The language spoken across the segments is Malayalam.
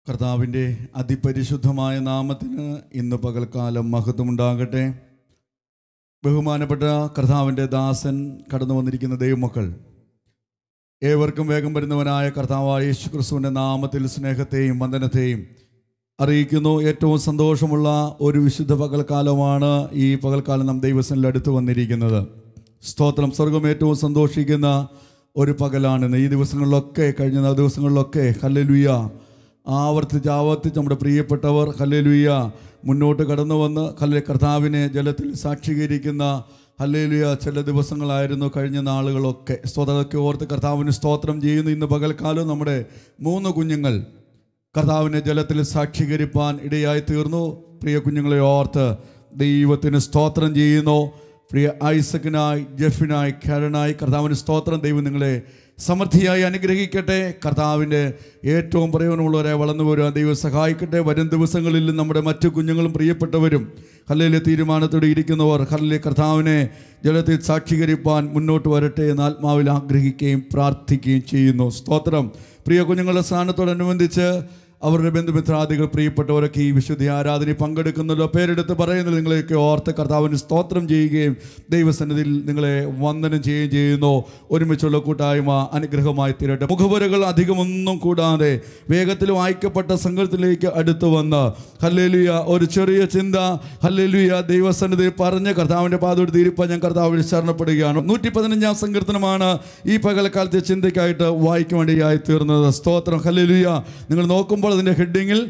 കർത്താവിൻ്റെ അതിപരിശുദ്ധമായ നാമത്തിന് ഇന്ന് പകൽക്കാലം മഹത്വമുണ്ടാകട്ടെ ബഹുമാനപ്പെട്ട കർത്താവിൻ്റെ ദാസൻ കടന്നു വന്നിരിക്കുന്ന ദൈവമക്കൾ ഏവർക്കും വേഗം വരുന്നവനായ കർത്താവായ യേശു ക്രിസ്തുവിൻ്റെ നാമത്തിൽ സ്നേഹത്തെയും വന്ദനത്തെയും അറിയിക്കുന്നു ഏറ്റവും സന്തോഷമുള്ള ഒരു വിശുദ്ധ പകൽക്കാലമാണ് ഈ പകൽക്കാലം നാം ദൈവസനിൽ അടുത്ത് വന്നിരിക്കുന്നത് സ്തോത്രം സ്വർഗം ഏറ്റവും സന്തോഷിക്കുന്ന ഒരു പകലാണിന്ന് ഈ ദിവസങ്ങളിലൊക്കെ കഴിഞ്ഞ ദിവസങ്ങളിലൊക്കെ ഹല്ലേലൂയ ആവർത്തിച്ച് ആവർത്തിച്ച് നമ്മുടെ പ്രിയപ്പെട്ടവർ ഹല്ലേലൂയ മുന്നോട്ട് കടന്നു വന്ന് ഹല്ലേ കർത്താവിനെ ജലത്തിൽ സാക്ഷീകരിക്കുന്ന ഹല്ലേലൂയ ചില ദിവസങ്ങളായിരുന്നു കഴിഞ്ഞ നാളുകളൊക്കെ സ്തോത്രമൊക്കെ ഓർത്ത് കർത്താവിന് സ്തോത്രം ചെയ്യുന്നു ഇന്ന് പകൽക്കാലം നമ്മുടെ മൂന്ന് കുഞ്ഞുങ്ങൾ കർത്താവിനെ ജലത്തിൽ സാക്ഷീകരിപ്പാൻ ഇടയായി തീർന്നു പ്രിയ കുഞ്ഞുങ്ങളെ ഓർത്ത് ദൈവത്തിന് സ്തോത്രം ചെയ്യുന്നു പ്രിയ ഐസക്കിനായി ജെഫിനായി കാരനായി കർത്താവിന് സ്തോത്രം ദൈവം നിങ്ങളെ സമൃദ്ധിയായി അനുഗ്രഹിക്കട്ടെ കർത്താവിൻ്റെ ഏറ്റവും പ്രയോജനമുള്ളവരെ വളർന്നു വരുവാൻ ദൈവം സഹായിക്കട്ടെ വരും ദിവസങ്ങളിൽ നമ്മുടെ മറ്റു കുഞ്ഞുങ്ങളും പ്രിയപ്പെട്ടവരും ഹല്ലേലെ തീരുമാനത്തോടെ ഇരിക്കുന്നവർ ഹല്ലെ കർത്താവിനെ ജലത്തിൽ സാക്ഷീകരിപ്പാൻ മുന്നോട്ട് വരട്ടെ എന്ന് ആത്മാവിൽ ആഗ്രഹിക്കുകയും പ്രാർത്ഥിക്കുകയും ചെയ്യുന്നു സ്തോത്രം പ്രിയ കുഞ്ഞുങ്ങളുടെ സ്ഥാനത്തോടനുബന്ധിച്ച് അവരുടെ ബന്ധുമിത്രാദികൾ പ്രിയപ്പെട്ടവരൊക്കെ ഈ വിശുദ്ധ ആരാധനയിൽ പങ്കെടുക്കുന്നല്ലോ പേരെടുത്ത് പറയുന്നത് നിങ്ങളെയൊക്കെ ഓർത്ത് കർത്താവിന് സ്തോത്രം ചെയ്യുകയും ദൈവസന്നിധിയിൽ നിങ്ങളെ വന്ദനം ചെയ്യുകയും ചെയ്യുന്നു ഒരുമിച്ചുള്ള കൂട്ടായ്മ അനുഗ്രഹമായി തീരട്ടെ മുഖവരകൾ അധികമൊന്നും കൂടാതെ വേഗത്തിൽ വായിക്കപ്പെട്ട സംഘത്തിലേക്ക് അടുത്ത് വന്ന് ഹല്ലേലുയ ഒരു ചെറിയ ചിന്ത ഹല്ലേലുയ ദൈവസന്നിധി പറഞ്ഞ് കർത്താവിൻ്റെ പാതോട് തീരുപ്പാൻ ഞാൻ കർത്താവിൽ ശരണപ്പെടുകയാണ് നൂറ്റി പതിനഞ്ചാം സങ്കീർത്തനമാണ് ഈ പകൽക്കാലത്തെ ചിന്തയ്ക്കായിട്ട് വായിക്കുവാണ്ടിയായി തീർന്നത് സ്തോത്രം ഹല്ലേലുയ നിങ്ങൾ നോക്കുമ്പോൾ അതിൻ്റെ ഹെഡിങ്ങിൽ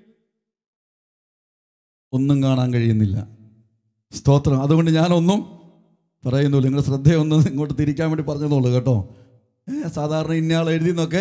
ഒന്നും കാണാൻ കഴിയുന്നില്ല സ്തോത്രം അതുകൊണ്ട് ഞാനൊന്നും പറയുന്നില്ല നിങ്ങളുടെ ശ്രദ്ധയൊന്നും ഇങ്ങോട്ട് തിരിക്കാൻ വേണ്ടി പറഞ്ഞതോളൂ കേട്ടോ ഏ, സാധാരണ ഇന്നയാൾ എഴുതിയെന്നൊക്കെ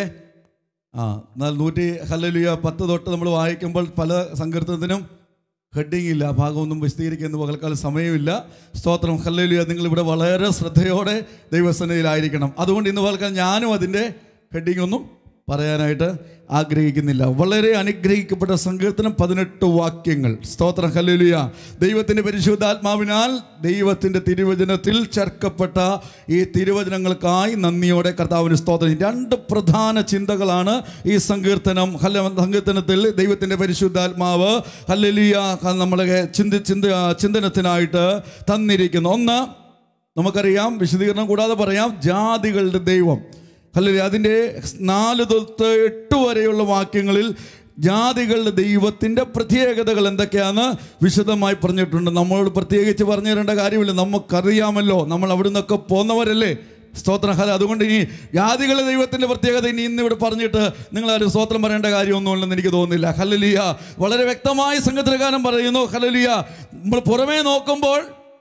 ആ എന്നാൽ നൂറ്റി ഹല്ലേലൂയ പത്ത് തൊട്ട് നമ്മൾ വായിക്കുമ്പോൾ പല സങ്കീർത്തനത്തിനും ഹെഡിങ് ഇല്ല ആ ഭാഗമൊന്നും വിശദീകരിക്കുന്ന പകൽക്കാലം സമയമില്ല സ്തോത്രം ഹല്ലേലൂയ നിങ്ങളിവിടെ വളരെ ശ്രദ്ധയോടെ ദൈവസന്നിധിയിലായിരിക്കണം അതുകൊണ്ട് ഇന്ന് പകൽക്കാലം ഞാനും അതിൻ്റെ ഹെഡിങ് ഒന്നും പറയാനായിട്ട് ആഗ്രഹിക്കുന്നില്ല വളരെ അനുഗ്രഹിക്കപ്പെട്ട സങ്കീർത്തനം പതിനെട്ട് വാക്യങ്ങൾ സ്തോത്രം ഹല്ലേലൂയ ദൈവത്തിൻ്റെ പരിശുദ്ധാത്മാവിനാൽ ദൈവത്തിൻ്റെ തിരുവചനത്തിൽ ചേർക്കപ്പെട്ട ഈ തിരുവചനങ്ങൾക്കായി നന്ദിയോടെ കർത്താവിന് സ്തോത്രം രണ്ട് പ്രധാന ചിന്തകളാണ് ഈ സങ്കീർത്തനം ഹല്ല സങ്കീർത്തനത്തിൽ ദൈവത്തിൻ്റെ പരിശുദ്ധാത്മാവ് ഹല്ലേലൂയ നമ്മളെ ചിന്തി ചിന്ത ചിന്തനത്തിനായിട്ട് തന്നിരിക്കുന്നു ഒന്ന് നമുക്കറിയാം വിശദീകരണം കൂടാതെ പറയാം ജാതികളുടെ ദൈവം അല്ലെങ്കിൽ അതിൻ്റെ നാല് തൊട്ട് എട്ട് വരെയുള്ള വാക്യങ്ങളിൽ ജാതികളുടെ ദൈവത്തിൻ്റെ പ്രത്യേകതകൾ എന്തൊക്കെയാണെന്ന് വിശദമായി പറഞ്ഞിട്ടുണ്ട് നമ്മളോട് പ്രത്യേകിച്ച് പറഞ്ഞു തരേണ്ട കാര്യമില്ല നമുക്കറിയാമല്ലോ നമ്മൾ അവിടെ നിന്നൊക്കെ പോന്നവരല്ലേ സ്തോത്രം ഹല അതുകൊണ്ട് ഇനി ജാതികളുടെ ദൈവത്തിൻ്റെ പ്രത്യേകത ഇനി ഇന്ന് ഇവിടെ പറഞ്ഞിട്ട് നിങ്ങളാരും സ്തോത്രം പറയേണ്ട കാര്യമൊന്നുമില്ലെന്ന് എനിക്ക് തോന്നുന്നില്ല ഹലലിയ വളരെ വ്യക്തമായി സംഘത്തിനകാരം പറയുന്നു ഹലലിയ നമ്മൾ പുറമേ നോക്കുമ്പോൾ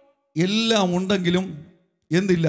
എല്ലാം ഉണ്ടെങ്കിലും എന്തില്ല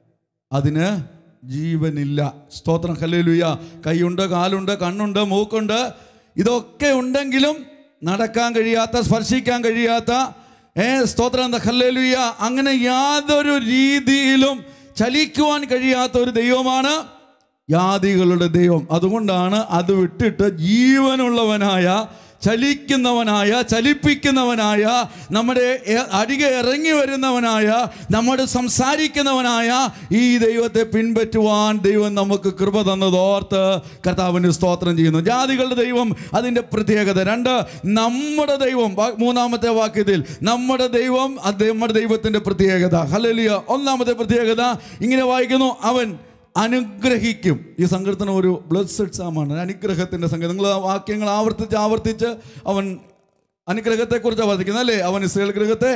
അതിന് ജീവനില്ല സ്തോത്രം ഹല്ലേലൂയ കൈയുണ്ട് കാലുണ്ട് കണ്ണുണ്ട് മൂക്കുണ്ട് ഇതൊക്കെ ഉണ്ടെങ്കിലും നടക്കാൻ കഴിയാത്ത സ്പർശിക്കാൻ കഴിയാത്ത ഏ സ്തോത്രം എന്താ ഹല്ലേലൂയ അങ്ങനെ യാതൊരു രീതിയിലും ചലിക്കുവാൻ കഴിയാത്ത ഒരു ദൈവമാണ് യാദികളുടെ ദൈവം അതുകൊണ്ടാണ് അത് വിട്ടിട്ട് ജീവനുള്ളവനായ ചലിക്കുന്നവനായ ചലിപ്പിക്കുന്നവനായ നമ്മുടെ എ- അരികെ ഇറങ്ങി വരുന്നവനായ നമ്മോട് സംസാരിക്കുന്നവനായ ഈ ദൈവത്തെ പിൻപറ്റുവാൻ ദൈവം നമുക്ക് കൃപ തന്നത് ഓർത്ത് കർത്താവിന് സ്തോത്രം ചെയ്യുന്നു ജാതികളുടെ ദൈവം അതിൻ്റെ പ്രത്യേകത രണ്ട് നമ്മുടെ ദൈവം വാ- മൂന്നാമത്തെ വാക്യത്തിൽ നമ്മുടെ ദൈവം അത് നമ്മുടെ ദൈവത്തിൻ്റെ പ്രത്യേകത ഹല്ലേലൂയ ഒന്നാമത്തെ പ്രത്യേകത ഇങ്ങനെ വായിക്കുന്നു അവൻ അനുഗ്രഹിക്കും ഈ സങ്കീർത്തനം ഒരു ബ്ലഡ് സാമാണ് അനുഗ്രഹത്തിൻ്റെ സംഗീതം നിങ്ങൾ ആ വാക്യങ്ങൾ ആവർത്തിച്ച് ആവർത്തിച്ച് അവൻ അനുഗ്രഹത്തെക്കുറിച്ച് വർദ്ധിക്കുന്നത് അല്ലേ അവൻ ഇസ്രയേൽ ഗൃഹത്തെ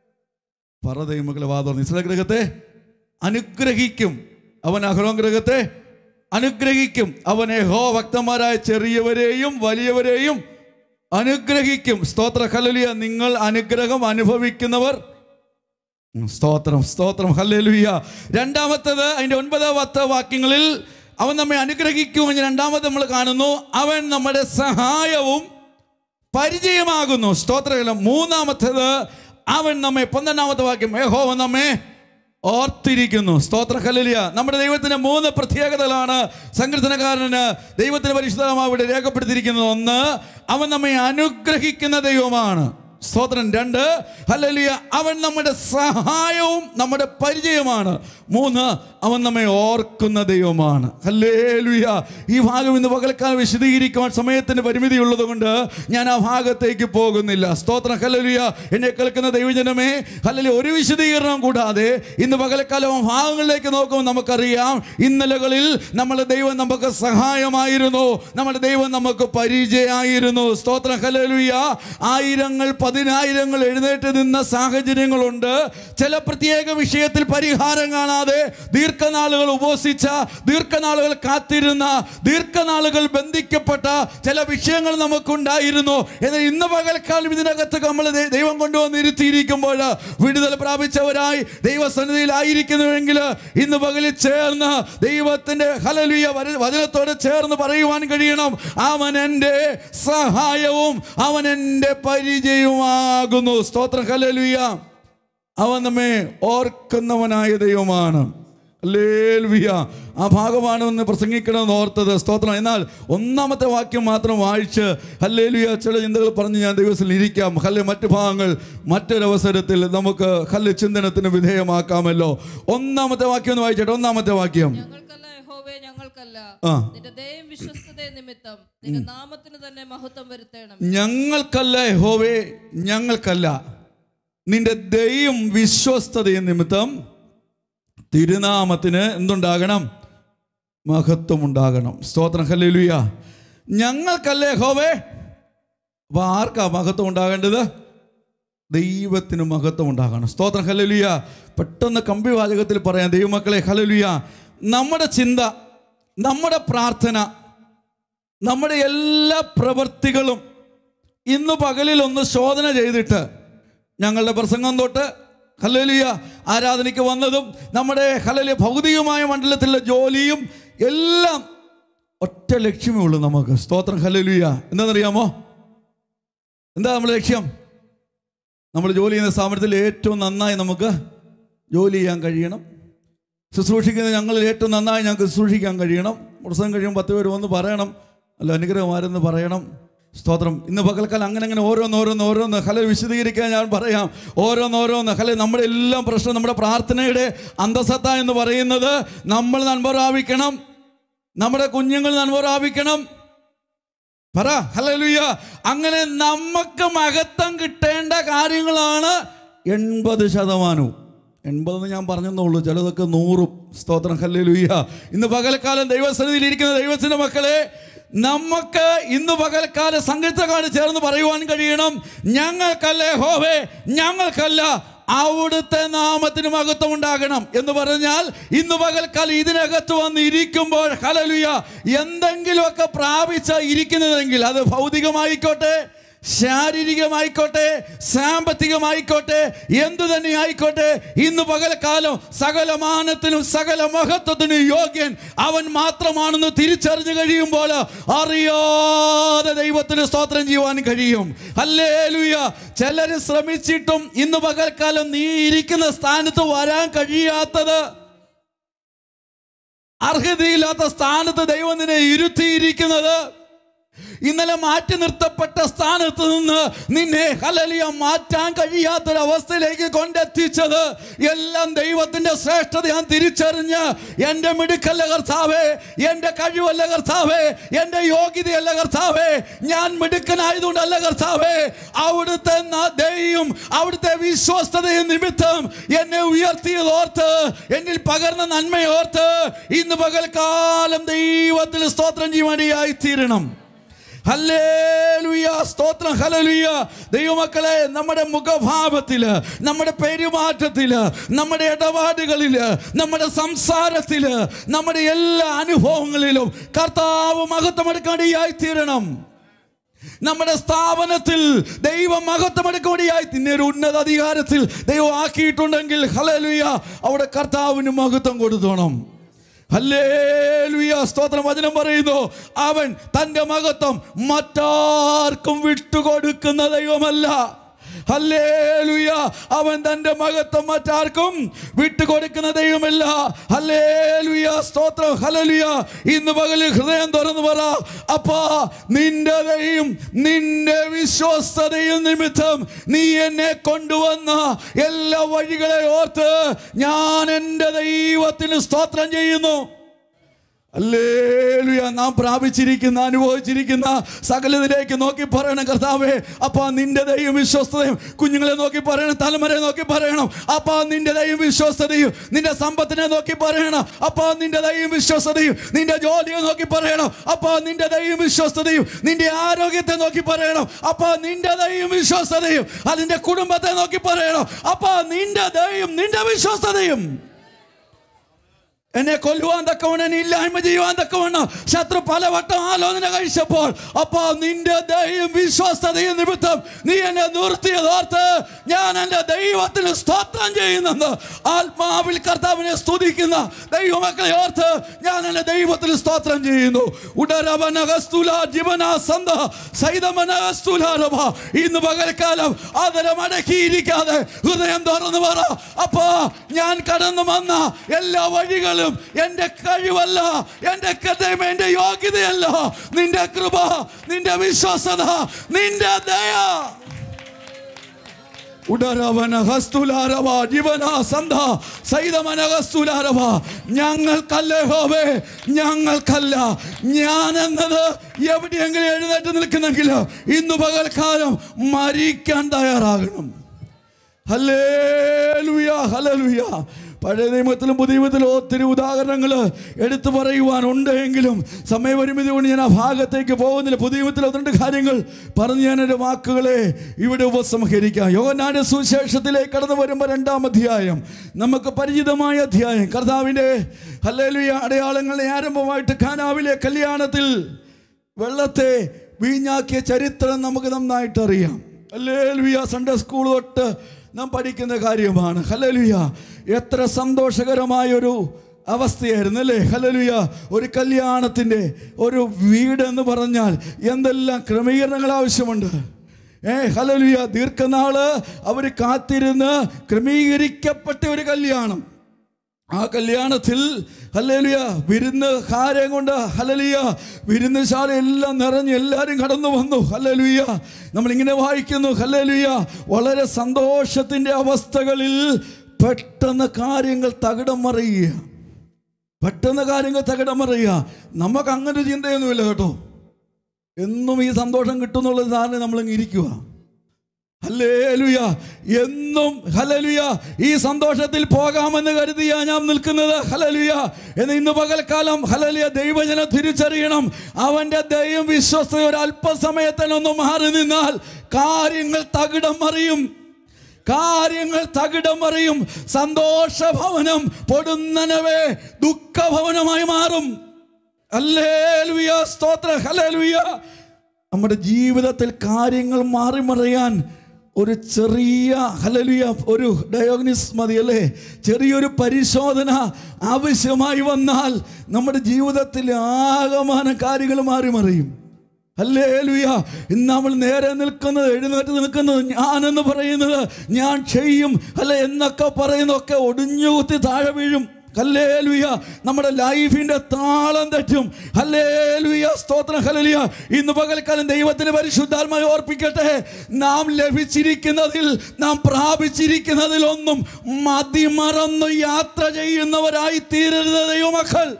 പറ ദൈവമക്കളെ വാദം ഇസ്രയേൽ ഗൃഹത്തെ അനുഗ്രഹിക്കും അവൻ അഹ്റോൻ ഗൃഹത്തെ അനുഗ്രഹിക്കും അവനെ ഹോ ഭക്തന്മാരായ ചെറിയവരെയും വലിയവരെയും അനുഗ്രഹിക്കും സ്തോത്ര ഹല്ലേലൂയ നിങ്ങൾ അനുഗ്രഹം അനുഭവിക്കുന്നവർ ഉം, സ്തോത്രം സ്തോത്രം ഹല്ലേലൂയ രണ്ടാമത്തത് അതിൻ്റെ ഒൻപതാം പത്ത് വാക്യങ്ങളിൽ അവൻ നമ്മെ അനുഗ്രഹിക്കുമെന്ന് രണ്ടാമത് നമ്മൾ കാണുന്നു അവൻ നമ്മുടെ സഹായവും പരിചയമാകുന്നു സ്തോത്രകലം മൂന്നാമത്തേത് അവൻ നമ്മെ പന്ത്രണ്ടാമത്തെ വാക്യം യഹോവ നമ്മെ ഓർത്തിരിക്കുന്നു സ്തോത്ര ഹല്ലേലൂയ നമ്മുടെ ദൈവത്തിന്റെ മൂന്ന് പ്രത്യേകതകളാണ് സങ്കീർത്തനക്കാരന് ദൈവത്തിന്റെ പരിശുദ്ധമാവിടെ രേഖപ്പെടുത്തിയിരിക്കുന്നത് ഒന്ന് അവൻ നമ്മെ അനുഗ്രഹിക്കുന്ന ദൈവമാണ് സ്തോത്രം രണ്ട് ഹല്ലേലൂയ അവൻ നമ്മുടെ സഹായവും നമ്മുടെ പരിചയമാണ് മൂന്ന് അവൻ നമ്മെ ഓർക്കുന്ന ദൈവമാണ് ഹല്ലേലൂയ ഈ ഭാഗം ഇന്ന് പകൽക്കാലം വിശദീകരിക്കുവാൻ സമയത്തിന് പരിമിതി ഉള്ളതുകൊണ്ട് ഞാൻ ആ ഭാഗത്തേക്ക് പോകുന്നില്ല സ്തോത്രം ഹല്ലേലൂയ എന്നെ കേൾക്കുന്ന ദൈവജനമേ ഹല്ലേലൂയ ഒരു വിശദീകരണം കൂടാതെ ഇന്ന് പകൽക്കാലം ആ ഭാഗങ്ങളിലേക്ക് നോക്കുമ്പോൾ നമുക്കറിയാം ഇന്നലകളിൽ നമ്മുടെ ദൈവം നമുക്ക് സഹായമായിരുന്നു നമ്മുടെ ദൈവം നമുക്ക് പരിചയമായിരുന്നു സ്തോത്രം ഹല്ലേലൂയ ആയിരങ്ങൾ പതിനായിരങ്ങൾ എഴുന്നേറ്റ് നിന്ന സാഹചര്യങ്ങളുണ്ട് ചില പ്രത്യേക വിഷയത്തിൽ പരിഹാരം കാണാതെ ദീർഘനാളുകൾ ഉപവസിച്ച ദീർഘനാളുകൾ കാത്തിരുന്ന ദീർഘനാളുകൾ ബന്ധിക്കപ്പെട്ട ചില വിഷയങ്ങൾ നമുക്കുണ്ടായിരുന്നു എന്നാൽ ഇന്ന് പകൽക്കാലം ഇതിനകത്ത് നമ്മൾ ദൈ- ദൈവം കൊണ്ടുവന്ന് ഇരുത്തിയിരിക്കുമ്പോൾ വിടുതൽ പ്രാപിച്ചവരായി ദൈവസന്നിധിയിലായിരിക്കുന്നുവെങ്കിൽ ഇന്ന് പകലിൽ ചേർന്ന് ദൈവത്തിന്റെ ഹലലുയ വചനത്തോടെ ചേർന്ന് പറയുവാൻ കഴിയണം അവൻ എൻ്റെ സഹായവും അവൻ എൻ്റെ പരിചയവുമാകുന്നു സ്തോത്രം ഹലലുയ അവൻ നമ്മെ ഓർക്കുന്നവനായ ദൈവമാണ് ഹല്ലേലൂയ. ആ ഭാഗമാണ് ഒന്ന് പ്രസംഗിക്കണമെന്ന് ഓർത്തത് സ്തോത്രം എന്നാൽ ഒന്നാമത്തെ വാക്യം മാത്രം വായിച്ച് ഹല്ലേലുയ ചില ചിന്തകൾ പറഞ്ഞ് ഞാൻ ദിവസത്തിൽ ഇരിക്കാം ഹല്ലെ മറ്റു ഭാഗങ്ങൾ മറ്റൊരവസരത്തിൽ നമുക്ക് ഹല്ലെ ചിന്തനത്തിന് വിധേയമാക്കാമല്ലോ ഒന്നാമത്തെ വാക്യം ഒന്ന് വായിച്ചോട്ടെ ഒന്നാമത്തെ വാക്യം ഞങ്ങൾക്കല്ല യഹോവേ ഞങ്ങൾക്കല്ല ആ. നിന്റെ ദയം വിശ്വസ്തതയെ നിമിത്തം നിന്റെ നാമത്തിന് തന്നെ മഹത്വം വരുത്തേണം ഞങ്ങൾക്കല്ല യഹോവേ ഞങ്ങൾക്കല്ല നിന്റെ ദയും വിശ്വസ്തതയും നിമിത്തം തിരുനാമത്തിന് എന്തുണ്ടാകണം മഹത്വം ഉണ്ടാകണം സ്തോത്രം ഹല്ലേലൂയ ഞങ്ങൾക്കല്ലേ ഹോവേ അപ്പൊ ആർക്കാ മഹത്വം ഉണ്ടാകേണ്ടത് ദൈവത്തിന് മഹത്വം ഉണ്ടാകണം സ്തോത്രം ഹല്ലേലൂയ പെട്ടെന്ന് കമ്പി വാചകത്തിൽ പറയാം ദൈവമക്കളെ ഹല്ലേലൂയ നമ്മുടെ ചിന്ത നമ്മുടെ പ്രാർത്ഥന നമ്മുടെ എല്ലാ പ്രവൃത്തികളും ഇന്ന് പകലിൽ ഒന്ന് ശോധന ചെയ്തിട്ട് ഞങ്ങളുടെ പ്രസംഗം തൊട്ട് ഹലലിയ ആരാധനയ്ക്ക് വന്നതും നമ്മുടെ ഹലലിയ ഭൗതികമായ മണ്ഡലത്തിലെ ജോലിയും എല്ലാം ഒറ്റ ലക്ഷ്യമേ ഉള്ളൂ നമുക്ക് സ്തോത്രം ഹലലിയ എന്താണെന്നറിയാമോ എന്താ നമ്മുടെ ലക്ഷ്യം നമ്മൾ ജോലി ചെയ്യുന്ന സ്ഥാപനത്തിൽ ഏറ്റവും നന്നായി നമുക്ക് ജോലി ചെയ്യാൻ കഴിയണം ശുശ്രൂഷിക്കുന്ന ഞങ്ങളിൽ ഏറ്റവും നന്നായി ഞങ്ങൾക്ക് ശുശ്രൂഷിക്കാൻ കഴിയണം പ്രസംഗം കഴിയുമ്പോൾ പത്ത് പേര് വന്ന് പറയണം അല്ല അനുഗ്രഹമാരെന്ന് പറയണം സ്തോത്രം ഇന്ന് പകൽക്കാലം അങ്ങനെ അങ്ങനെ ഓരോന്ന് ഓരോന്ന് ഓരോന്ന് ഹല വിശദീകരിക്കാൻ ഞാൻ പറയാം ഓരോന്ന് ഓരോന്ന് ഹല നമ്മുടെ എല്ലാം പ്രശ്നം നമ്മുടെ പ്രാർത്ഥനയുടെ അന്തസത്ത എന്ന് പറയുന്നത് നമ്മൾ നന്മ പ്രാപിക്കണം നമ്മുടെ കുഞ്ഞുങ്ങൾ നന്മ പ്രാപിക്കണം പറ ഹല്ലേലൂയ അങ്ങനെ നമുക്ക് മഹത്വം കിട്ടേണ്ട കാര്യങ്ങളാണ് എൺപത് ശതമാനവും എൺപതെന്ന് ഞാൻ പറഞ്ഞെന്നുള്ളൂ ചിലതൊക്കെ നൂറും സ്തോത്രം ഹല്ലേലൂയ ഇന്ന് പകൽക്കാലം ദൈവസന്നിധിയിൽ ഇരിക്കുന്ന ദൈവത്തിന്റെ മക്കളെ നമുക്ക് ഇന്ന് പകൽക്കാലം സംഗീതക്കാട് ചേർന്ന് പറയുവാൻ കഴിയണം ഞങ്ങൾക്കല്ലേ ഹോവേ ഞങ്ങൾക്കല്ല അവിടുത്തെ നാമത്തിന് മഹത്വം ഉണ്ടാകണം എന്ന് പറഞ്ഞാൽ ഇന്ന് പകൽക്കാലം ഇതിനകത്ത് വന്ന് ഇരിക്കുമ്പോൾ ഹലലുയ എന്തെങ്കിലുമൊക്കെ പ്രാപിച്ച ഇരിക്കുന്നതെങ്കിൽ അത് ഭൗതികമായിക്കോട്ടെ ശാരീരികമായിക്കോട്ടെ സാമ്പത്തികമായിക്കോട്ടെ എന്തു തന്നെ ആയിക്കോട്ടെ ഇന്ന് പകൽക്കാലം സകല മാനത്തിനും സകല മഹത്വത്തിനും യോഗ്യൻ അവൻ മാത്രമാണെന്ന് തിരിച്ചറിഞ്ഞു കഴിയുമ്പോൾ അറിയാതെ ദൈവത്തിന് സ്തോത്രം ചെയ്യുവാൻ കഴിയും അല്ലേലുയ ചിലർ ശ്രമിച്ചിട്ടും ഇന്ന് പകൽക്കാലം നീ ഇരിക്കുന്ന സ്ഥാനത്ത് വരാൻ കഴിയാത്തത് അർഹതയില്ലാത്ത സ്ഥാനത്ത് ദൈവം നിന്നെ ഇരുത്തിയിരിക്കുന്നത് ഇന്നലെ മാറ്റി നിർത്തപ്പെട്ട സ്ഥാനത്ത് നിന്ന് നിന്നെ ഹലലിയ മാറ്റാൻ കഴിയാത്തൊരവസ്ഥയിലേക്ക് കൊണ്ടെത്തിച്ചത് എല്ലാം ദൈവത്തിന്റെ ശ്രേഷ്ഠത ഞാൻ തിരിച്ചറിഞ്ഞ് എൻ്റെ മിടുക്കല്ല കർത്താവേ എൻ്റെ കഴിവല്ല കർത്താവേ എൻ്റെ യോഗ്യതയല്ല കർത്താവേ ഞാൻ മിടുക്കനായതുകൊണ്ടല്ല കർത്താവേ അവിടുത്തെ ന- ദയയും അവിടുത്തെ വിശ്വസ്തതയും നിമിത്തം എന്നെ ഉയർത്തിയതോർത്ത് എന്നിൽ പകർന്ന നന്മയോർത്ത് ഇന്ന് പകൽക്കാലം ദൈവത്തിൽ സ്തോത്രം ചെയ്യുവാനിയായി തീരണം ഹല്ലേലൂയ സ്തോത്രം ഹല്ലേലൂയ ദൈവമക്കളെ നമ്മുടെ മുഖഭാവത്തില് നമ്മുടെ പെരുമാറ്റത്തില് നമ്മുടെ ഇടപാടുകളില് നമ്മുടെ സംസാരത്തില് നമ്മുടെ എല്ലാ അനുഭവങ്ങളിലും കർത്താവ് മഹത്വമെടുക്കാണ്ടിയായി തീരണം നമ്മുടെ സ്ഥാപനത്തിൽ ദൈവം മഹത്വമെടുക്കോടിയായി പിന്നെ ഒരു ഉന്നത അധികാരത്തിൽ ദൈവം ആക്കിയിട്ടുണ്ടെങ്കിൽ ഹല്ലേലൂയ അവിടെ കർത്താവിന് മഹത്വം കൊടുത്തോണം ഹല്ലേലൂയ സ്തോത്രം വചനം പറയുന്നു അവൻ തൻ്റെ മഹത്വം മറ്റാർക്കും വിട്ടുകൊടുക്കുന്ന ദൈവമല്ല ഹല്ലേലൂയ അവൻ തന്റെ മഹത്വം മറ്റാർക്കും വിട്ടുകൊടുക്കുന്ന ദൈവമല്ല ഹല്ലേലൂയ സ്തോത്രം ഹല്ലേലൂയ ഇന്ന് പകലിൽ ഹൃദയം തുറന്നു പറ അപ്പാ നിന്റെ ദൈവം നിന്റെ വിശ്വസ്തതയും നിമിത്തം നീ എന്നെ കൊണ്ടുവന്ന എല്ലാ വഴികളെ ഓർത്ത് ഞാൻ എൻ്റെ ദൈവത്തിന് സ്തോത്രം ചെയ്യുന്നു അല്ലേലുയ നാം പ്രാപിച്ചിരിക്കുന്ന അനുഭവിച്ചിരിക്കുന്ന സകലതിലേക്ക് നോക്കി പറയണം കർത്താവേ അപ്പാ നിന്റെ ദൈവം വിശ്വസ്തതയും കുഞ്ഞുങ്ങളെ നോക്കി പറയണം തലമുറയെ നോക്കി പറയണം അപ്പാ നിന്റെ ദൈവം വിശ്വസ്തതയും നിന്റെ സമ്പത്തിനെ നോക്കി പറയണം അപ്പാ നിന്റെ ദൈവം വിശ്വസ്തതയും നിന്റെ ജോലിയെ നോക്കി പറയണം അപ്പാ നിന്റെ ദൈവം വിശ്വസ്തതയും നിന്റെ ആരോഗ്യത്തെ നോക്കി പറയണം അപ്പാ നിന്റെ ദൈവം വിശ്വസ്തതയും അതിന്റെ കുടുംബത്തെ നോക്കി പറയണം അപ്പാ നിന്റെ ദൈവം നിന്റെ വിശ്വസ്തതയും എന്നെ കൊല്ലുവാൻ തക്കവണ്ണം എന്നെ ഇല്ലായ്മ ചെയ്യുവാൻ തക്കവണ്ണം ശത്രു പലവട്ടം ആലോചന കഴിച്ചപ്പോൾ അപ്പോ നിന്റെ ദൈവം വിശ്വസ്തതയും നിമിത്തം നീ എന്നെ നിർത്തിയതോർത്ത് ഞാൻ എൻ്റെ ദൈവത്തിന് സ്തോത്രം ചെയ്യുന്നെന്ന് ആത്മാവിൽ കർത്താവിനെ സ്തുതിക്കുന്ന ദൈവമക്കളെ ഓർത്ത് ഞാൻ എൻ്റെ ദൈവത്തിന് സ്തോത്രം ചെയ്യുന്നു ഉടരവനകസ്തുല ജീവന സന്ത സൈതമനകസ്തുലാരവ ഇന്ന് പകൽക്കാലം ആദരം അടക്കിയിരിക്കാതെ ഹൃദയം തുറന്നു പറ അപ്പോ ഞാൻ കടന്നു വന്ന എല്ലാ വഴികളും എൻ്റെ കഴിവല്ല എൻ്റെ കഥയും എൻ്റെ യോഗ്യതയല്ല നിന്റെ കൃപ നിന്റെ വിശ്വാസത നിന്റെ ദയ ഉടരവന ഹസ്തുലാരവ ജീവന സന്ധ സൈതമന ഹസ്തുലാരവ ഞങ്ങൾക്കല്ലേ ഹോവേ ഞങ്ങൾക്കല്ല ഞാൻ എന്നത് എവിടെയെങ്കിലും എഴുന്നേറ്റ് നിൽക്കുന്നെങ്കിൽ ഇന്ന് പകൽക്കാലം മരിക്കാൻ തയ്യാറാകണം ഹല്ലേലൂയ ഹല്ലേലൂയ പഴയ നിയമത്തിലും പുതിയ നിയമത്തിലും ഒത്തിരി ഉദാഹരണങ്ങൾ എടുത്തു പറയുവാനുണ്ട് എങ്കിലും സമയപരിമിതി കൊണ്ട് ഞാൻ ആ ഭാഗത്തേക്ക് പോകുന്നില്ല പുതിയ നിയമത്തിൽ ഒന്ന് രണ്ട് കാര്യങ്ങൾ പറഞ്ഞ് ഞാൻ എൻ്റെ വാക്കുകളെ ഇവിടെ ഉപസംഹരിക്കാം യോനാന്റെ സുവിശേഷത്തിലേക്ക് കടന്നു വരുമ്പോൾ രണ്ടാം അധ്യായം നമുക്ക് പരിചിതമായ അധ്യായം കർത്താവിൻ്റെ ഹല്ലേലൂയ അടയാളങ്ങളുടെ ആരംഭമായിട്ട് ഖാനാവിലെ കല്യാണത്തിൽ വെള്ളത്തെ വീഞ്ഞാക്കിയ ചരിത്രം നമുക്ക് നന്നായിട്ട് അറിയാം ഹല്ലേലൂയ സൺഡേ സ്കൂൾ തൊട്ട് നാം പഠിക്കുന്ന കാര്യമാണ് ഹല്ലേലൂയ എത്ര സന്തോഷകരമായ ഒരു അവസ്ഥയായിരുന്നു അല്ലേ ഹലലുയ ഒരു കല്യാണത്തിൻ്റെ ഒരു വീട് എന്ന് പറഞ്ഞാൽ എന്തെല്ലാം ക്രമീകരണങ്ങൾ ആവശ്യമുണ്ട് ഏ ഹലലുയ ദീർഘനാള് അവർ കാത്തിരുന്ന് ക്രമീകരിക്കപ്പെട്ട ഒരു കല്യാണം ആ കല്യാണത്തിൽ ഹല്ലേലൂയ വിരുന്ന് ഹാരം കൊണ്ട് ഹലലിയ വിരുന്നുശാല എല്ലാം നിറഞ്ഞ് എല്ലാവരും കടന്നു വന്നു ഹല്ലേലൂയ നമ്മളിങ്ങനെ വായിക്കുന്നു ഹല്ലേലൂയ വളരെ സന്തോഷത്തിൻ്റെ അവസ്ഥകളിൽ പെട്ടെന്ന് കാര്യങ്ങൾ തകിടം മറിയുക പെട്ടെന്ന് കാര്യങ്ങൾ തകിടം മറിയുക നമുക്ക് അങ്ങനെ ഒരു ചിന്തയൊന്നുമില്ല കേട്ടോ എന്നും ഈ സന്തോഷം കിട്ടുന്നുള്ള ധാരണ നമ്മളിങ്ങ് ഇരിക്കുക ഹല്ലേലൂയ എന്നും ഹലലുയ ഈ സന്തോഷത്തിൽ പോകാമെന്ന് കരുതിയാ ഞാൻ നിൽക്കുന്നത് ഹലലുയ എന്ന് ഇന്ന് പകൽക്കാലം ഹലലിയ ദൈവജനം തിരിച്ചറിയണം അവൻ്റെ ദൈവം വിശ്വസ്ത ഒരു അല്പസമയത്തിനൊന്ന് മാറി നിന്നാൽ കാര്യങ്ങൾ തകിടം മറിയും കാര്യങ്ങൾ തകിടം മറിയും സന്തോഷഭവനം പൊടുന്നനവേ ദുഃഖഭവനമായി മാറും ഹല്ലേലൂയ സ്തോത്ര ഹല്ലേലൂയ നമ്മുടെ ജീവിതത്തിൽ കാര്യങ്ങൾ മാറി മറിയാൻ ഒരു ചെറിയ ഹലലിയ ഒരു ഡയോഗ്നിസ് മതി അല്ലേ ചെറിയൊരു പരിശോധന ആവശ്യമായി വന്നാൽ നമ്മുടെ ജീവിതത്തിൽ ആകമാന കാര്യങ്ങൾ മാറി മറിയും അല്ലേ ലുയ ഇന്ന് നമ്മൾ നേരെ നിൽക്കുന്നത് എഴുന്നേറ്റ് നിൽക്കുന്നത് ഞാനെന്ന് പറയുന്നത് ഞാൻ ചെയ്യും അല്ലെ എന്നൊക്കെ പറയുന്നതൊക്കെ ഒടിഞ്ഞുകുത്തി താഴെ വീഴും ഹല്ലേലൂയ നമ്മുടെ ലൈഫിന്റെ താളം തെറ്റും ഹല്ലേലൂയ സ്തോത്രം ഹല്ലേലൂയ ഇന്ന് പകൽക്കാലം ദൈവത്തിന് പരിശുദ്ധാത്മായി ഓർപ്പിക്കട്ടെ നാം ലഭിച്ചിരിക്കുന്നതിൽ നാം പ്രാപിച്ചിരിക്കുന്നതിൽ ഒന്നും മതിമറന്ന് യാത്ര ചെയ്യുന്നവരായി തീരരുത് ദൈവമക്കൾ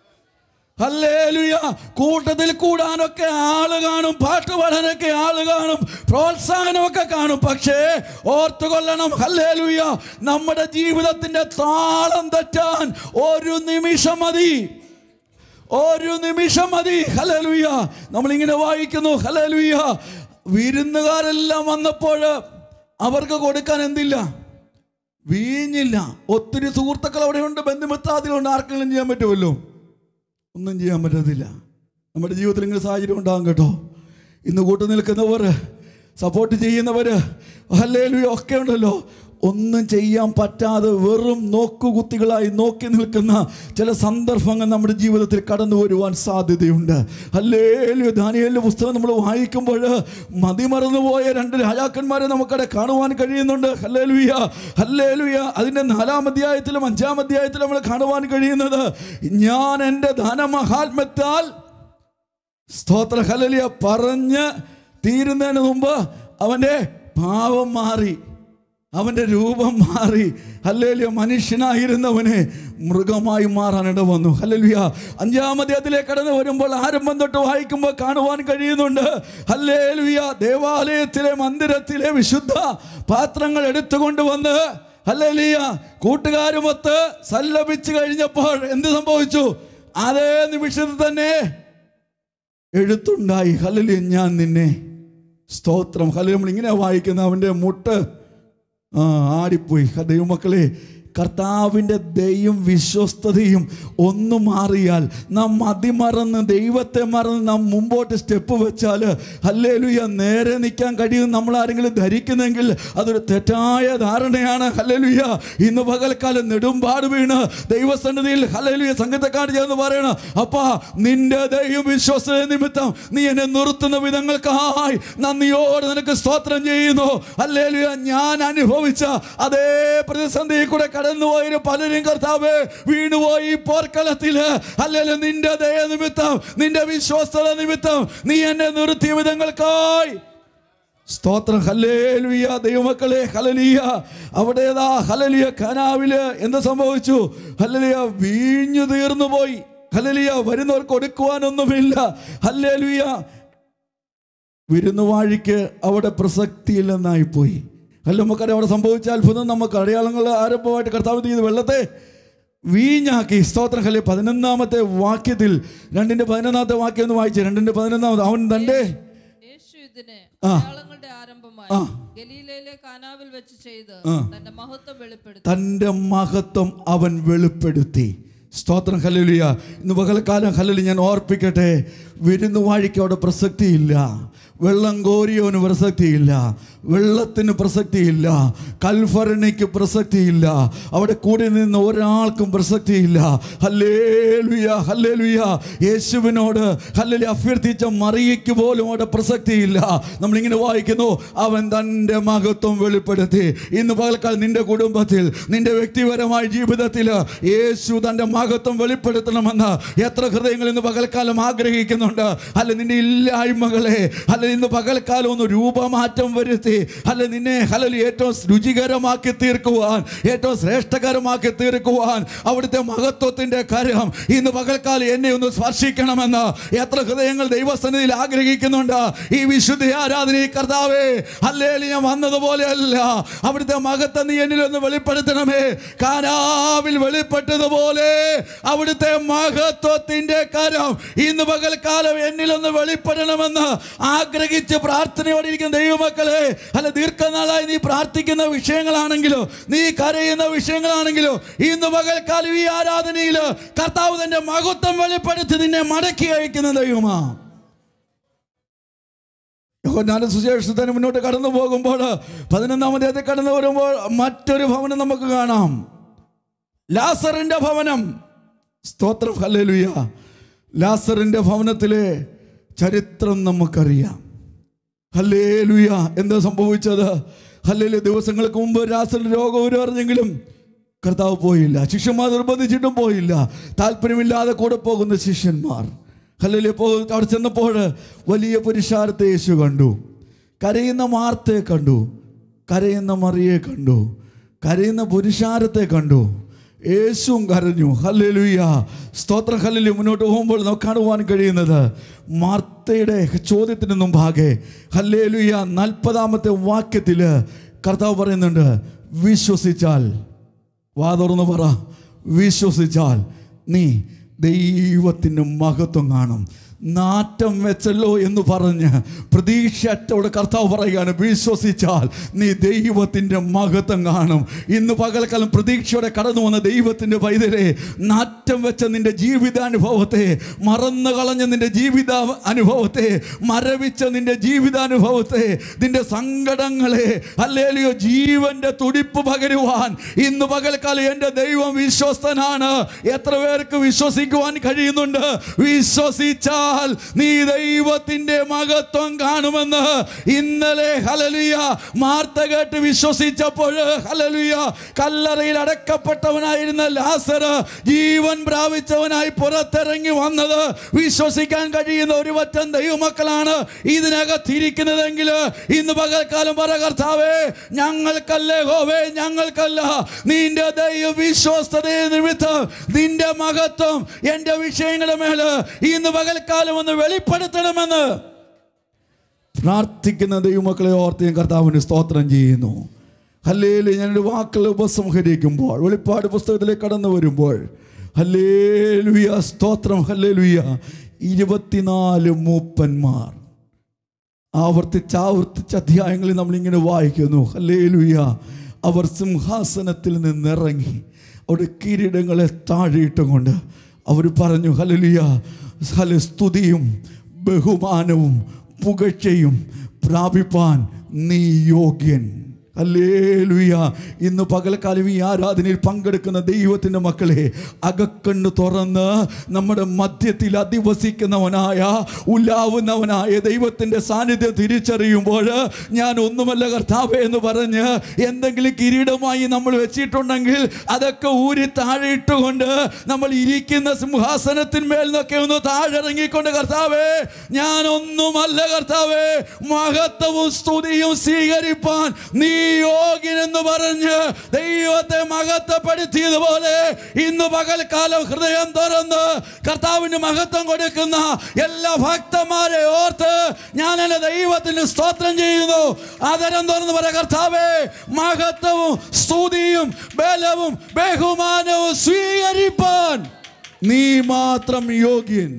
ഹല്ലേലൂയ കൂട്ടത്തിൽ കൂടാനൊക്കെ ആള് കാണും പാട്ട് പാടാനൊക്കെ ആള് കാണും പ്രോത്സാഹനമൊക്കെ കാണും പക്ഷേ ഓർത്തുകൊള്ളണം ഹല്ലേലൂയ നമ്മുടെ ജീവിതത്തിന്റെ താളം തെറ്റാൻ ഒരു നിമിഷം മതി ഒരു നിമിഷം മതി ഹലലുയ നമ്മളിങ്ങനെ വായിക്കുന്നു ഹലലുയ വിരുന്നുകാരെല്ലാം വന്നപ്പോൾ അവർക്ക് കൊടുക്കാൻ എന്തില്ല വീഞ്ഞില്ല ഒത്തിരി സുഹൃത്തുക്കൾ അവിടെയുണ്ട് ബന്ധുമിത്രാദികളുണ്ട് ആർക്കെങ്കിലും ചെയ്യാൻ പറ്റുമല്ലോ ഒന്നും ചെയ്യാൻ പറ്റത്തില്ല നമ്മുടെ ജീവിതത്തിൽ ഇങ്ങനെ സാഹചര്യം ഉണ്ടാകും കേട്ടോ ഇന്ന് കൂട്ടു നിൽക്കുന്നവർ സപ്പോർട്ട് ചെയ്യുന്നവർ ഹല്ലേലൂയ ഒക്കെ ഉണ്ടല്ലോ ഒന്നും ചെയ്യാൻ പറ്റാതെ വെറും നോക്കുകുത്തികളായി നോക്കി നിൽക്കുന്ന ചില സന്ദർഭങ്ങൾ നമ്മുടെ ജീവിതത്തിൽ കടന്നു വരുവാൻ സാധ്യതയുണ്ട് അല്ലേലു ദാനിയലിൻ്റെ പുസ്തകം നമ്മൾ വായിക്കുമ്പോൾ മതിമറന്നുപോയ രണ്ട് രാജാക്കന്മാരെ നമുക്കവിടെ കാണുവാൻ കഴിയുന്നുണ്ട് ഹല്ലേലുയ ഹല്ലേലുയ അതിൻ്റെ നാലാം അധ്യായത്തിലും അഞ്ചാം അധ്യായത്തിലും നമ്മൾ കാണുവാൻ കഴിയുന്നത് ഞാൻ എൻ്റെ ധനമഹാത്മ്യത്താൽ സ്തോത്ര ഹലലിയ പറഞ്ഞ് തീരുന്നതിന് മുമ്പ് അവൻ്റെ ഭാവം മാറി അവൻ്റെ രൂപം മാറി ഹല്ലേലിയ മനുഷ്യനായിരുന്നവനെ മൃഗമായി മാറാനിട വന്നു ഹല്ലേലിയ അഞ്ചാമത്തെ അതിലേക്ക് കടന്നു വരുമ്പോൾ ആരംഭം തൊട്ട് വായിക്കുമ്പോൾ കാണുവാൻ കഴിയുന്നുണ്ട് ഹല്ലേലുയ ദേവാലയത്തിലെ മന്ദിരത്തിലെ വിശുദ്ധ പാത്രങ്ങൾ എടുത്തുകൊണ്ട് വന്ന് ഹല്ലേലിയ കൂട്ടുകാരുമൊത്ത് സല്ലപിച്ചു കഴിഞ്ഞപ്പോൾ എന്ത് സംഭവിച്ചു അതേ നിമിഷത്തിൽ തന്നെ എഴുത്തുണ്ടായി ഹലലി ഞാൻ നിന്നെ സ്തോത്രം ഹലി നമ്മൾ ഇങ്ങനെ വായിക്കുന്ന അവൻ്റെ മുട്ട് ആ ആടിപ്പോയി ഹ, ദൈവമക്കളെ കർത്താവിൻ്റെ ദയും വിശ്വസ്തതയും ഒന്ന് മാറിയാൽ നാം മതിമറന്ന് ദൈവത്തെ മറന്ന് നാം മുമ്പോട്ട് സ്റ്റെപ്പ് വെച്ചാൽ ഹല്ലേലുയ നേരെ നിൽക്കാൻ കഴിയും നമ്മൾ ആരെങ്കിലും ധരിക്കുന്നെങ്കിൽ അതൊരു തെറ്റായ ധാരണയാണ് ഹല്ലേലുയ ഇന്ന് പകൽക്കാലം നെടുമ്പാട് വീണ് ദൈവസന്നിധിയിൽ ഹല്ലേലുയ സംഘത്തെക്കാട് ചേർന്ന് പറയണം അപ്പാ നിന്റെ ദൈവം വിശ്വസത നിമിത്തം നീ എന്നെ നിർത്തുന്ന വിധങ്ങൾക്കായി നന്ദിയോട് നിനക്ക് സ്തോത്രം ചെയ്യുന്നു ഹല്ലേലുയ ഞാൻ അനുഭവിച്ച അതേ പ്രതിസന്ധി കൂടെ കടന്നുപോയൊരു പലരും കർത്താവ് വീണുപോയി ഈ പോർക്കളത്തില് അല്ലെങ്കിൽ നിന്റെ ദയ നിമിത്തം നിന്റെ വിശ്വസ്തത നിമിത്തം നീ എന്നെ നിർത്തിയ വിധങ്ങൾക്കായി സ്തോത്രം ഹല്ലേലുയ ദൈവമക്കളെ ഹലലിയ അവിടേതാ ഹലലിയ കനാവില് എന്ത് സംഭവിച്ചു ഹലലിയ വീഞ്ഞു തീർന്നു പോയി ഹലലിയ വരുന്നവർക്ക് കൊടുക്കുവാനൊന്നുമില്ല ഹല്ലേലുയ വിരുന്നുവാഴിക്ക് അവിടെ പ്രസക്തിയില്ലെന്നായി പോയി അല്ല നമുക്കറിയാം അവിടെ സംഭവിച്ച അത്ഭുതം നമുക്ക് അടയാളങ്ങൾ ആരംഭമായിട്ട് കർത്താവ് ചെയ്ത് വെള്ളത്തെ വീഞ്ഞാക്കി സ്തോത്രം ഹല്ലേ പതിനൊന്നാമത്തെ വാക്യത്തിൽ രണ്ടിന്റെ പതിനൊന്നാമത്തെ വാക്യം ഒന്ന് വായിച്ചു രണ്ടിന്റെ പതിനൊന്നാമത് അവൻ തന്റെ യേശു ഇതിന് ആ. അടയാളങ്ങളുടെ ആരംഭമായി ആ. ഗലീലയിലെ കാനാവിൽ വെച്ച് ചെയ്ത് ആ. തന്റെ മഹത്വം വെളിപ്പെടുത്തി തൻ്റെ മഹത്വം അവൻ വെളിപ്പെടുത്തി സ്തോത്രം ഹല്ലേലൂയ ഇന്ന് പകൽക്കാലം ഹല്ലലി ഞാൻ ഓർപ്പിക്കട്ടെ വിരുന്നുവാഴിക്ക് അവിടെ പ്രസക്തിയില്ല വെള്ളം കോരിയവന് പ്രസക്തിയില്ല വെള്ളത്തിന് പ്രസക്തിയില്ല കൽഫരണിക്ക് പ്രസക്തിയില്ല അവിടെ കൂടി നിന്ന് ഒരാൾക്കും പ്രസക്തിയില്ല ഹല്ലേലുയ ഹല്ലേലുയ യേശുവിനോട് ഹല്ലലി അഭ്യർത്ഥിച്ച മറിയയ്ക്ക് പോലും അവിടെ പ്രസക്തിയില്ല നമ്മളിങ്ങനെ വായിക്കുന്നു അവൻ തൻ്റെ മഹത്വം വെളിപ്പെടുത്തി ഇന്ന് പകൽക്കാലം നിന്റെ കുടുംബത്തിൽ നിന്റെ വ്യക്തിപരമായ ജീവിതത്തിൽ യേശു തൻ്റെ മഹത്വം വെളിപ്പെടുത്തണമെന്ന് എത്ര ഹൃദയങ്ങൾ ഇന്ന് പകൽക്കാലം ആഗ്രഹിക്കുന്നുണ്ട് അല്ല നിന്റെ ഇല്ലായ്മകളെ അല്ല ഇന്ന് പകൽക്കാലം ഒന്ന് രൂപമാറ്റം വരുത്തി അല്ല നിന്നെ ഹലലി ഏറ്റവും രുചികരമാക്കി തീർക്കുവാൻ ഏറ്റവും ശ്രേഷ്ഠകരമാക്കി തീർക്കുവാൻ അവിടുത്തെ മഹത്വത്തിന്റെ കരം ഇന്ന് പകൽക്കാലം എന്നെ ഒന്ന് സ്പർശിക്കണമെന്ന് എത്ര ഹൃദയങ്ങൾ ദൈവസന്നിധിയിൽ ആഗ്രഹിക്കുന്നുണ്ട് ഈ വിശുദ്ധ ആരാധന കർത്താവേ അല്ലേലി ഞാൻ വന്നതുപോലെയല്ല അവിടുത്തെ മഹത്വം നീ എന്നിൽ ഒന്ന് വെളിപ്പെടുത്തണമേ കാനാവിൽ വെളിപ്പെട്ടതുപോലെ അവിടുത്തെ മഹത്വത്തിന്റെ കരം ഇന്ന് പകൽക്കാലം എന്നിലൊന്ന് വെളിപ്പെടണമെന്ന് ആഗ്രഹിച്ച് പ്രാർത്ഥനയോടെ ഇരിക്കുന്ന ദൈവമക്കളെ അല്ല ദീർഘനാളായി നീ പ്രാർത്ഥിക്കുന്ന വിഷയങ്ങളാണെങ്കിലോ നീ കരയുന്ന വിഷയങ്ങളാണെങ്കിലോ ഇന്ന് പകൽക്കാലം ഈ ആരാധനയിൽ കർത്താവ് തന്റെ മഹത്വം വെളിപ്പെടുത്തി നിന്നെ മടക്കി അയക്കുന്ന ദൈവമാ യോഹന്നാന്റെ സുശേഷത്തിന് മുന്നോട്ട് കടന്നു പോകുമ്പോൾ പതിനൊന്നാമത്തെ കടന്നു വരുമ്പോൾ മറ്റൊരു ഭവനം നമുക്ക് കാണാം ലാസറിന്റെ ഭവനം സ്തോത്രം ഹല്ലേലൂയ ലാസറിന്റെ ഭവനത്തിലെ ചരിത്രം നമുക്കറിയാം ഹല്ലേലൂയ എന്താ സംഭവിച്ചത് ഹല്ലേലു ദിവസങ്ങൾക്ക് മുമ്പ് ലാസറിന്റെ രോഗം ഒരു അറിഞ്ഞെങ്കിലും കർത്താവ് പോയില്ല ശിഷ്യന്മാർ നിർബന്ധിച്ചിട്ടും പോയില്ല താല്പര്യമില്ലാതെ കൂടെ പോകുന്ന ശിഷ്യന്മാർ ഹല്ലേലൂയ പോ അവിടെ ചെന്നപ്പോൾ വലിയ പുരുഷാരത്തെ യേശു കണ്ടു കരയുന്ന മാർത്തയെ കണ്ടു കരയുന്ന മറിയെ കണ്ടു കരയുന്ന പുരുഷാരത്തെ കണ്ടു യേശുവും കരഞ്ഞു ഹല്ലേലൂയ സ്തോത്രം ഹല്ലേലൂയ മുന്നോട്ട് പോകുമ്പോൾ നമുക്ക് കാണുവാൻ കഴിയുന്നത് മാർത്തയുടെ ചോദ്യത്തിന് മുമ്പാകെ ഹല്ലേലൂയ നാൽപ്പതാമത്തെ വാക്യത്തിൽ കർത്താവ് പറയുന്നുണ്ട് വിശ്വസിച്ചാൽ വാ തുറന്ന് പറ വിശ്വസിച്ചാൽ നീ ദൈവത്തിൻ്റെ മഹത്വം കാണും നാറ്റം വെച്ചല്ലോ എന്ന് പറഞ്ഞ് പ്രതീക്ഷയോടെ കർത്താവ് പറയുകയാണ് വിശ്വസിച്ചാൽ നീ ദൈവത്തിൻ്റെ മഹത്വം കാണും ഇന്ന് പകൽക്കാലം പ്രതീക്ഷയോടെ കടന്നു വന്ന ദൈവത്തിൻ്റെ പൈതലെ നാറ്റം വെച്ച നിന്റെ ജീവിതാനുഭവത്തെ മറന്നു കളഞ്ഞ നിന്റെ ജീവിത അനുഭവത്തെ മരവിച്ച നിന്റെ ജീവിതാനുഭവത്തെ നിന്റെ സങ്കടങ്ങളെ അല്ലേലിയോ ജീവന്റെ തുടിപ്പ് പകരുവാൻ ഇന്ന് പകൽക്കാലം എൻ്റെ ദൈവം വിശ്വസ്തനാണ് എത്ര പേർക്ക് വിശ്വസിക്കുവാൻ കഴിയുന്നുണ്ട് വിശ്വസിച്ചാൽ നീ ദൈവത്തിന്റെ മഹത്വം കാണുമെന്ന് ഇന്നലെ ഹലലുയ മാർത്ത കേട്ട് വിശ്വസിച്ചപ്പോൾ ഹലലുയ കല്ലറയിൽ അടക്കപ്പെട്ടവനായിരുന്ന ലാസർ ജീവൻ പ്രാപിച്ചവനായി പുറത്തിറങ്ങി വന്നത് വിശ്വസിക്കാൻ കഴിയുന്ന ഒരു പറ്റം ദൈവമക്കളാണ് ഇതിനകത്തിരിക്കുന്നതെങ്കിൽ ഇന്ന് പകൽക്കാലം പറ കർത്താവേ ഞങ്ങൾക്കല്ലേ ഹോവേ ഞങ്ങൾക്കല്ല നിന്റെ ദൈവ വിശ്വസ്തതയെ നിമിത്തം നിന്റെ മഹത്വം എൻ്റെ വിഷയങ്ങളുടെ മേല് ഇന്ന് പകൽക്കാലം ഒന്ന് വെളിപ്പെടുത്തണമെന്ന് പ്രാർത്ഥിക്കുന്ന ദൈവമക്കളെ ഓർത്ത് ഞാൻ കർത്താവിന് സ്തോത്രം ചെയ്യുന്നു ഹല്ലേലു ഞാനൊരു വാക്കുകൾ ഉപസംഹരിക്കുമ്പോൾ വെളിപ്പാട് പുസ്തകത്തിലേക്ക് കടന്നു വരുമ്പോൾ ഹല്ലേലുയ സ്തോത്രം ഹല്ലേലുയ ഇരുപത്തിനാല് മൂപ്പന്മാർ ആവർത്തിച്ച് ആവർത്തിച്ച് അധ്യായങ്ങളിൽ നമ്മളിങ്ങനെ വായിക്കുന്നു ഹല്ലേലുയ അവർ സിംഹാസനത്തിൽ നിന്നിറങ്ങി അവരുടെ കിരീടങ്ങളെ താഴെയിട്ടുകൊണ്ട് അവർ പറഞ്ഞു ഹലലുയ ഹല സ്തുതിയും ബഹുമാനവും പുകഴ്ചയും പ്രാപിപ്പാൻ നീ യോഗ്യൻ അല്ലേലുയ ഇന്ന് പകൽക്കാലം ഈ ആരാധനയിൽ പങ്കെടുക്കുന്ന ദൈവത്തിൻ്റെ മക്കളെ അകക്കണ്ണ് തുറന്ന് നമ്മുടെ മധ്യത്തിൽ അധിവസിക്കുന്നവനായ ഉലാവുന്നവനായ ദൈവത്തിൻ്റെ സാന്നിധ്യം തിരിച്ചറിയുമ്പോൾ ഞാൻ ഒന്നുമല്ല കർത്താവേ എന്ന് പറഞ്ഞ് എന്തെങ്കിലും കിരീടമായി നമ്മൾ വെച്ചിട്ടുണ്ടെങ്കിൽ അതൊക്കെ ഊരി താഴെ ഇട്ടുകൊണ്ട് നമ്മൾ ഇരിക്കുന്ന സിംഹാസനത്തിന്മേൽ നിന്നൊക്കെ ഒന്ന് താഴെറങ്ങിക്കൊണ്ട് കർത്താവേ ഞാൻ ഒന്നുമല്ല കർത്താവേ മഹത്വവും സ്തുതിയും സ്വീകരിപ്പാൻ നീ യോഗ്യനെന്ന് പറഞ്ഞ് ദൈവത്തെ മഹത്വപ്പെടുത്തിയതുപോലെ ഇന്ന് പകൽക്കാലം ഹൃദയം തുറന്ന് കർത്താവിന് മഹത്വം കൊടുക്കുന്ന എല്ലാ ഭക്തന്മാരെ ഓർത്ത് ഞാൻ എൻ്റെ ദൈവത്തിന് സ്തോത്രം ചെയ്യുന്നു ആദരം തുറന്ന് പറ കർത്താവേ മഹത്വവും സ്തുതിയും ബലവും ബഹുമാനവും സ്വീകരിപ്പാൻ നീ മാത്രം യോഗ്യൻ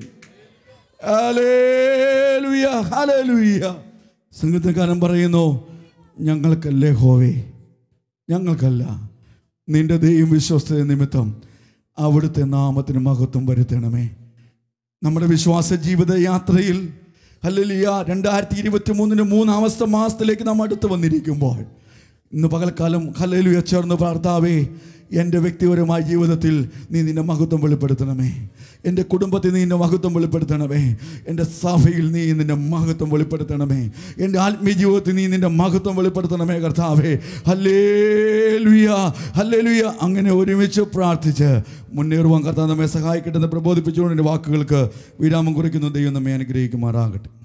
ഹല്ലേലൂയ, ഹല്ലേലൂയ. സംഗീതക്കാരൻ പറയുന്നു ഞങ്ങൾക്കല്ലേ ഹോവേ ഞങ്ങൾക്കല്ല നിന്റെ ദൈവം വിശ്വസ്ത നിമിത്തം അവിടുത്തെ നാമത്തിന് മഹത്വം വരുത്തണമേ നമ്മുടെ വിശ്വാസ ജീവിത യാത്രയിൽ ഹല്ലേലൂയ രണ്ടായിരത്തി ഇരുപത്തി മൂന്നിന് മൂന്നാമത്തെ മാസത്തിലേക്ക് നാം അടുത്ത് വന്നിരിക്കുമ്പോൾ ഇന്ന് പകൽക്കാലം ഹല്ലേലൂയ ചേർന്ന് പ്രാർത്ഥാവേ എൻ്റെ വ്യക്തിപരമായ ജീവിതത്തിൽ നീ നിന്റെ മഹത്വം വെളിപ്പെടുത്തണമേ എൻ്റെ കുടുംബത്തിൽ നീ നിന്റെ മഹത്വം വെളിപ്പെടുത്തണമേ എൻ്റെ സഭയിൽ നീ നിന്റെ മഹത്വം വെളിപ്പെടുത്തണമേ എൻ്റെ ആത്മീയ ജീവിതത്തിൽ നീ നിന്റെ മഹത്വം വെളിപ്പെടുത്തണമേ കർത്താവേ ഹല്ലേലുയ ഹല്ലേലുയ അങ്ങനെ ഒരുമിച്ച് പ്രാർത്ഥിച്ച് മുന്നേറുവാൻ കർത്താവ് നമ്മെ സഹായിക്കട്ടെ എന്ന് പ്രബോധിപ്പിച്ചുകൊണ്ട് എൻ്റെ വാക്കുകൾക്ക് വിരാമം കുറിക്കുന്ന ദൈവം നമ്മെ അനുഗ്രഹിക്കുമാറാകട്ടെ